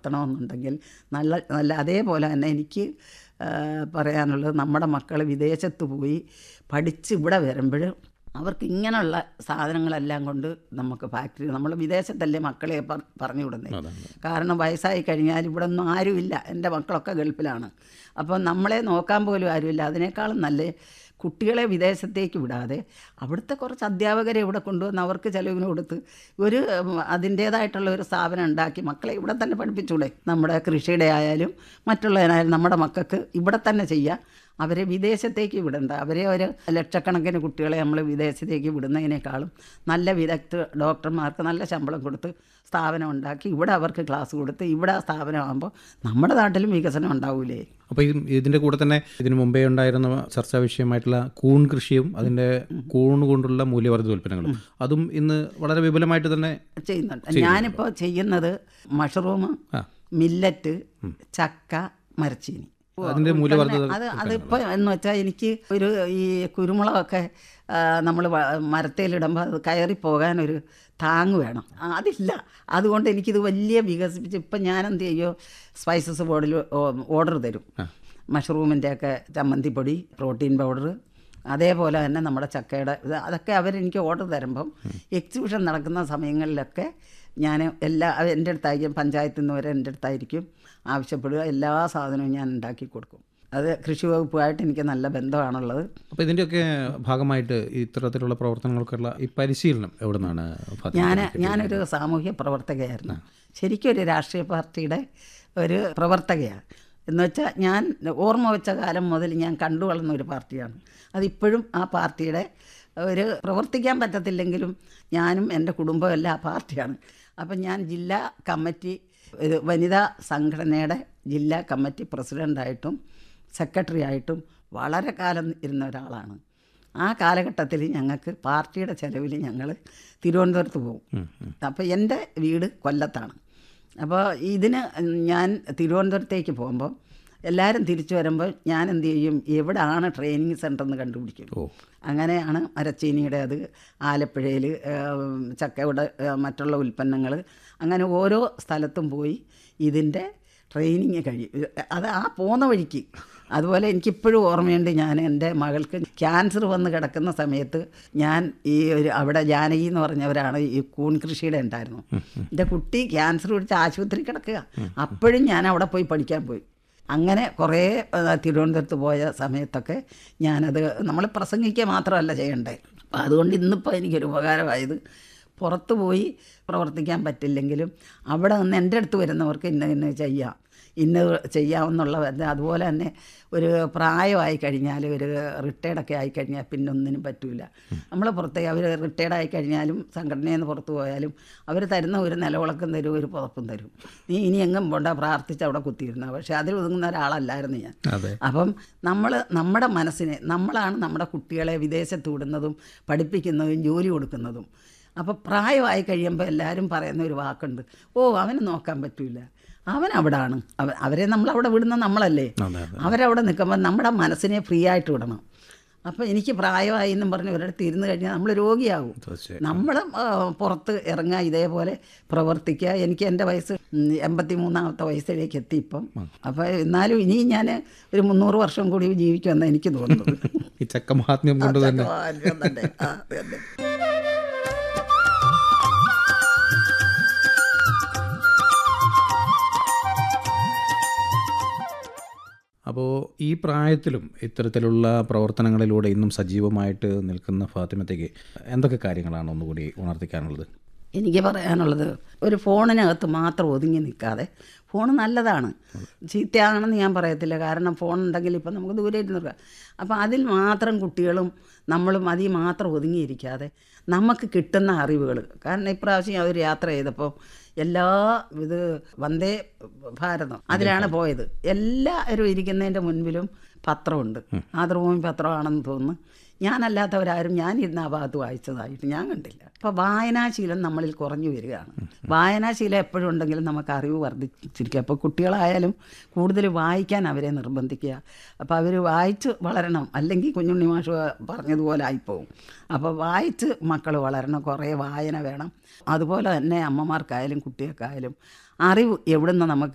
വളർത്തണമെന്നുണ്ടെങ്കിൽ നല്ല നല്ല അതേപോലെ തന്നെ എനിക്ക് ആ, പറയാനുള്ളത് നമ്മുടെ മക്കൾ വിദേശത്ത് പോയി പഠിച്ച് ഇവിടെ വരുമ്പോൾ അവർക്ക് ഇങ്ങനെയുള്ള സാധനങ്ങളെല്ലാം കൊണ്ട് നമുക്ക് ഫാക്ടറി നമ്മൾ വിദേശത്തല്ലേ മക്കളെ പ- പറഞ്ഞു വിടുന്നത് കാരണം വയസ്സായി കഴിഞ്ഞാൽ ഇവിടെ ഒന്നും ആരുമില്ല എൻ്റെ മക്കളൊക്കെ ഗൾഫിലാണ് അപ്പോൾ നമ്മളെ നോക്കാൻ പോലും ആരുമില്ല അതിനേക്കാളും നല്ല കുട്ടികളെ വിദേശത്തേക്ക് വിടാതെ അവിടുത്തെ കുറച്ച് അധ്യാപകരെ ഇവിടെ കൊണ്ടുവന്ന് അവർക്ക് ചെലവിന് കൊടുത്ത് ഒരു ഉം, അതിൻ്റേതായിട്ടുള്ള ഒരു സ്ഥാപനം ഉണ്ടാക്കി മക്കളെ ഇവിടെ തന്നെ പഠിപ്പിച്ചൂടെ നമ്മുടെ കൃഷിയുടെ ആയാലും മറ്റുള്ളതിനായാലും നമ്മുടെ മക്കൾക്ക് ഇവിടെ തന്നെ ചെയ്യാം അവരെ വിദേശത്തേക്ക് വിടണ്ട അവരെ ഒരു ലക്ഷക്കണക്കിന് കുട്ടികളെ നമ്മൾ വിദേശത്തേക്ക് വിടുന്നതിനേക്കാളും നല്ല വിദഗ്ധ ഡോക്ടർമാർക്ക് നല്ല ശമ്പളം കൊടുത്ത് സ്ഥാപനം ഉണ്ടാക്കി ഇവിടെ അവർക്ക് ക്ലാസ് കൊടുത്ത് ഇവിടെ ആ സ്ഥാപനമാകുമ്പോൾ നമ്മുടെ നാട്ടിലും വികസനം ഉണ്ടാവൂലേ അപ്പോൾ ഈ ഇതിൻ്റെ കൂടെ തന്നെ ഇതിനു മുമ്പേ ഉണ്ടായിരുന്ന ചർച്ചാ വിഷയമായിട്ടുള്ള കൂൺ കൃഷിയും അതിൻ്റെ കൂൺ കൊണ്ടുള്ള മൂല്യവർദ്ധിത ഉൽപ്പന്നങ്ങളും അതും ഇന്ന് വളരെ വിപുലമായിട്ട് തന്നെ ചെയ്യുന്നുണ്ട് ഞാനിപ്പോൾ ചെയ്യുന്നത് മഷ്റൂം മില്ലറ്റ് ചക്ക മരച്ചീനി അതിൻ്റെ മൂല്യവർദ്ധിത അത് അതിപ്പോൾ എന്ന് വെച്ചാൽ എനിക്ക് ഒരു ഈ കുരുമുളകൊക്കെ നമ്മൾ മരത്തേലിടുമ്പോൾ അത് കയറി പോകാൻ ഒരു താങ്ങ് വേണം ആ, അതില്ല അതുകൊണ്ട് എനിക്കിത് വലിയ വികസിപ്പിച്ച് ഇപ്പം ഞാൻ എന്ത് ചെയ്യോ സ്പൈസസ് ബോർഡിൽ ഓർഡർ തരും മഷ്റൂമിൻ്റെ ഒക്കെ ചമ്മന്തിപ്പൊടി പ്രോട്ടീൻ പൗഡർ അതേപോലെ തന്നെ നമ്മുടെ ചക്കയുടെ ഇത് അതൊക്കെ അവരെനിക്ക് ഓർഡർ തരുമ്പം എക്സിബിഷൻ നടക്കുന്ന സമയങ്ങളിലൊക്കെ ഞാൻ എല്ലാ എൻ്റെ അടുത്തായിരിക്കും പഞ്ചായത്തിൽ നിന്ന് വരെ എൻ്റെ അടുത്തായിരിക്കും ആവശ്യപ്പെടുക എല്ലാ സാധനവും ഞാൻ ഉണ്ടാക്കി കൊടുക്കും അത് കൃഷി വകുപ്പുമായിട്ട് എനിക്ക് നല്ല ബന്ധമാണുള്ളത് അപ്പോൾ ഇതിൻ്റെയൊക്കെ ഭാഗമായിട്ട് ഇത്തരത്തിലുള്ള പ്രവർത്തനങ്ങൾക്കുള്ള ഈ പരിശീലനം എവിടെ നിന്നാണ് ഫാത്തിമ ഞാൻ ഞാനൊരു സാമൂഹ്യ പ്രവർത്തകയായിരുന്നു ശരിക്കും ഒരു രാഷ്ട്രീയ പാർട്ടിയുടെ ഒരു പ്രവർത്തകയാണ് എന്ന് വെച്ചാൽ ഞാൻ ഓർമ്മ വെച്ച കാലം മുതൽ ഞാൻ കണ്ടു വളർന്ന ഒരു പാർട്ടിയാണ് അതിപ്പോഴും ആ പാർട്ടിയുടെ ഒരു പ്രവർത്തിക്കാൻ പറ്റത്തില്ലെങ്കിലും ഞാനും എൻ്റെ കുടുംബവും എല്ലാം ആ പാർട്ടിയാണ് അപ്പം ഞാൻ ജില്ലാ കമ്മിറ്റി ഒരു വനിതാ സംഘടനയുടെ ജില്ലാ കമ്മിറ്റി പ്രസിഡൻ്റായിട്ടും സെക്രട്ടറി ആയിട്ടും വളരെ കാലം ഇരുന്ന ഒരാളാണ് ആ കാലഘട്ടത്തിൽ ഞങ്ങൾക്ക് പാർട്ടിയുടെ ചെലവിൽ ഞങ്ങൾ തിരുവനന്തപുരത്ത് പോകും അപ്പോൾ എൻ്റെ വീട് കൊല്ലത്താണ് അപ്പോൾ ഇതിന് ഞാൻ തിരുവനന്തപുരത്തേക്ക് പോകുമ്പോൾ എല്ലാവരും തിരിച്ചു വരുമ്പോൾ ഞാൻ എന്ത് ചെയ്യും എവിടെയാണ് ട്രെയിനിങ് സെൻ്റർ എന്ന് കണ്ടുപിടിക്കും അങ്ങനെയാണ് മരച്ചീനിയുടെ അത് ആലപ്പുഴയിൽ ചക്കയുടെ ആ, മറ്റുള്ള ഉൽപ്പന്നങ്ങൾ അങ്ങനെ ഓരോ സ്ഥലത്തും പോയി ഇതിൻ്റെ ട്രെയിനിങ് കഴിയും അത് ആ പോകുന്ന വഴിക്ക് അതുപോലെ എനിക്കിപ്പോഴും ഓർമ്മയുണ്ട് ഞാൻ എൻ്റെ മകൾക്ക് ക്യാൻസർ വന്ന് കിടക്കുന്ന സമയത്ത് ഞാൻ ഈ ഒരു അവിടെ ജാനകി എന്ന് പറഞ്ഞവരാണ് ഈ കൂൺ കൃഷിയുടെ ഉണ്ടായിരുന്നു എൻ്റെ കുട്ടി ക്യാൻസർ പിടിച്ച് ആശുപത്രി കിടക്കുക അപ്പോഴും ഞാൻ അവിടെ പോയി പഠിക്കാൻ പോയി അങ്ങനെ കുറേ ആ, തിരുവനന്തപുരത്ത് പോയ സമയത്തൊക്കെ ഞാനത് നമ്മൾ പ്രസംഗിക്കുക മാത്രമല്ല ചെയ്യണ്ടേ അപ്പം അതുകൊണ്ട് ഇന്നിപ്പോൾ എനിക്കൊരു ഉപകാരമായത് പുറത്ത് പോയി പ്രവർത്തിക്കാൻ പറ്റില്ലെങ്കിലും അവിടെ നിന്ന് എൻ്റെ അടുത്ത് വരുന്നവർക്ക് ഇന്ന ഇന്ന ചെയ്യാം ഇന്ന ചെയ്യാമെന്നുള്ള ഇത് അതുപോലെ തന്നെ ഒരു പ്രായമായി കഴിഞ്ഞാൽ ഒരു റിട്ടയർഡൊക്കെ ആയിക്കഴിഞ്ഞാൽ പിന്നെ ഒന്നിനും പറ്റില്ല നമ്മൾ പുറത്തേക്ക് അവർ റിട്ടയർഡ് ആയി കഴിഞ്ഞാലും സംഘടനയിൽ നിന്ന് പുറത്ത് പോയാലും അവർ തരുന്ന ഒരു നിലവിളക്കം തരും ഒരു പുതപ്പും തരും നീ ഇനി എങ്ങും പോണ്ട പ്രാർത്ഥിച്ച് അവിടെ കുത്തിയിരുന്ന പക്ഷേ അതിൽ ഒതുങ്ങുന്ന ഒരാളല്ലായിരുന്നു ഞാൻ അതെ അപ്പം നമ്മൾ നമ്മുടെ മനസ്സിനെ നമ്മളാണ് നമ്മുടെ കുട്ടികളെ വിദേശത്ത് വിടുന്നതും പഠിപ്പിക്കുന്നതും ജോലി കൊടുക്കുന്നതും അപ്പോൾ പ്രായമായി കഴിയുമ്പോൾ എല്ലാവരും പറയുന്ന ഒരു വാക്കുണ്ട് ഓ അവന് നോക്കാൻ പറ്റൂല അവൻ അവിടാണ് അവ അവരെ നമ്മൾ അവിടെ വിടുന്ന നമ്മളല്ലേ അതെ അതെ അവരവിടെ നിൽക്കുമ്പോൾ നമ്മുടെ മനസ്സിനെ ഫ്രീ ആയിട്ട് വിടണം അപ്പോൾ എനിക്ക് പ്രായമായി എന്നും പറഞ്ഞ് ഒരിടത്ത് ഇരുന്ന് കഴിഞ്ഞാൽ നമ്മൾ രോഗിയാകും തീർച്ചയായും നമ്മൾ പുറത്ത് ഇറങ്ങുക ഇതേപോലെ പ്രവർത്തിക്കുക എനിക്ക് എൻ്റെ വയസ്സ് എൺപത്തി മൂന്നാമത്തെ വയസ്സിലേക്ക് എത്തി ഇപ്പം അപ്പോൾ എന്നാലും ഇനിയും ഞാൻ ഒരു മുന്നൂറ് വർഷം കൂടി ജീവിക്കുമെന്ന് എനിക്ക് തോന്നുന്നത് ഈ ചക്ക മഹാത്മ്യം കൊണ്ട് തന്നെ ആ, തന്നെ. ആ, തന്നെ. അപ്പോൾ ഈ പ്രായത്തിലും ഇത്തരത്തിലുള്ള പ്രവർത്തനങ്ങളിലൂടെ ഇന്നും സജീവമായിട്ട് നിൽക്കുന്ന ഫാത്തിമത്തേക്ക് എന്തൊക്കെ കാര്യങ്ങളാണ് ഒന്നുകൂടി ഉണർത്തിക്കാനുള്ളത് എനിക്ക് പറയാനുള്ളത് ഒരു ഫോണിനകത്ത് മാത്രം ഒതുങ്ങി നിൽക്കാതെ ഫോൺ നല്ലതാണ് ചീത്തയാണെന്ന് ഞാൻ പറയത്തില്ല കാരണം ഫോൺ ഉണ്ടെങ്കിൽ ഇപ്പം നമുക്ക് ദൂരെ ഇരുന്ന് അപ്പോൾ അതിൽ മാത്രം കുട്ടികളും നമ്മളും അതിൽ മാത്രം ഒതുങ്ങിയിരിക്കാതെ നമുക്ക് കിട്ടുന്ന അറിവുകൾ കാരണം ഇപ്രാവശ്യം അവർ യാത്ര ചെയ്തപ്പോൾ എല്ലാ ഇത് വന്ദേ ഭാരതം അതിലാണ് പോയത് എല്ലാവരും ഇരിക്കുന്നതിൻ്റെ മുൻപിലും പത്രമുണ്ട് മാതൃഭൂമി പത്രമാണെന്ന് തോന്നുന്നു ഞാനല്ലാത്തവരാരും ഞാനിരുന്ന ആ ഭാഗത്ത് വായിച്ചതായിട്ട് ഞാൻ കണ്ടില്ല അപ്പോൾ വായനാശീലം നമ്മളിൽ കുറഞ്ഞു വരികയാണ് വായനാശീലം എപ്പോഴും ഉണ്ടെങ്കിലും നമുക്ക് അറിവ് വർദ്ധിച്ചിരിക്കുക അപ്പോൾ കുട്ടികളായാലും കൂടുതൽ വായിക്കാൻ അവരെ നിർബന്ധിക്കുക അപ്പോൾ അവർ വായിച്ച് വളരണം അല്ലെങ്കിൽ കുഞ്ഞുണ്ണി മാഷ് പറഞ്ഞതുപോലെ ആയിപ്പോവും അപ്പോൾ വായിച്ച് മക്കൾ വളരണം കുറേ വായന വേണം അതുപോലെ തന്നെ അമ്മമാർക്കായാലും കുട്ടികൾക്കായാലും അറിവ് എവിടുന്ന് നമുക്ക്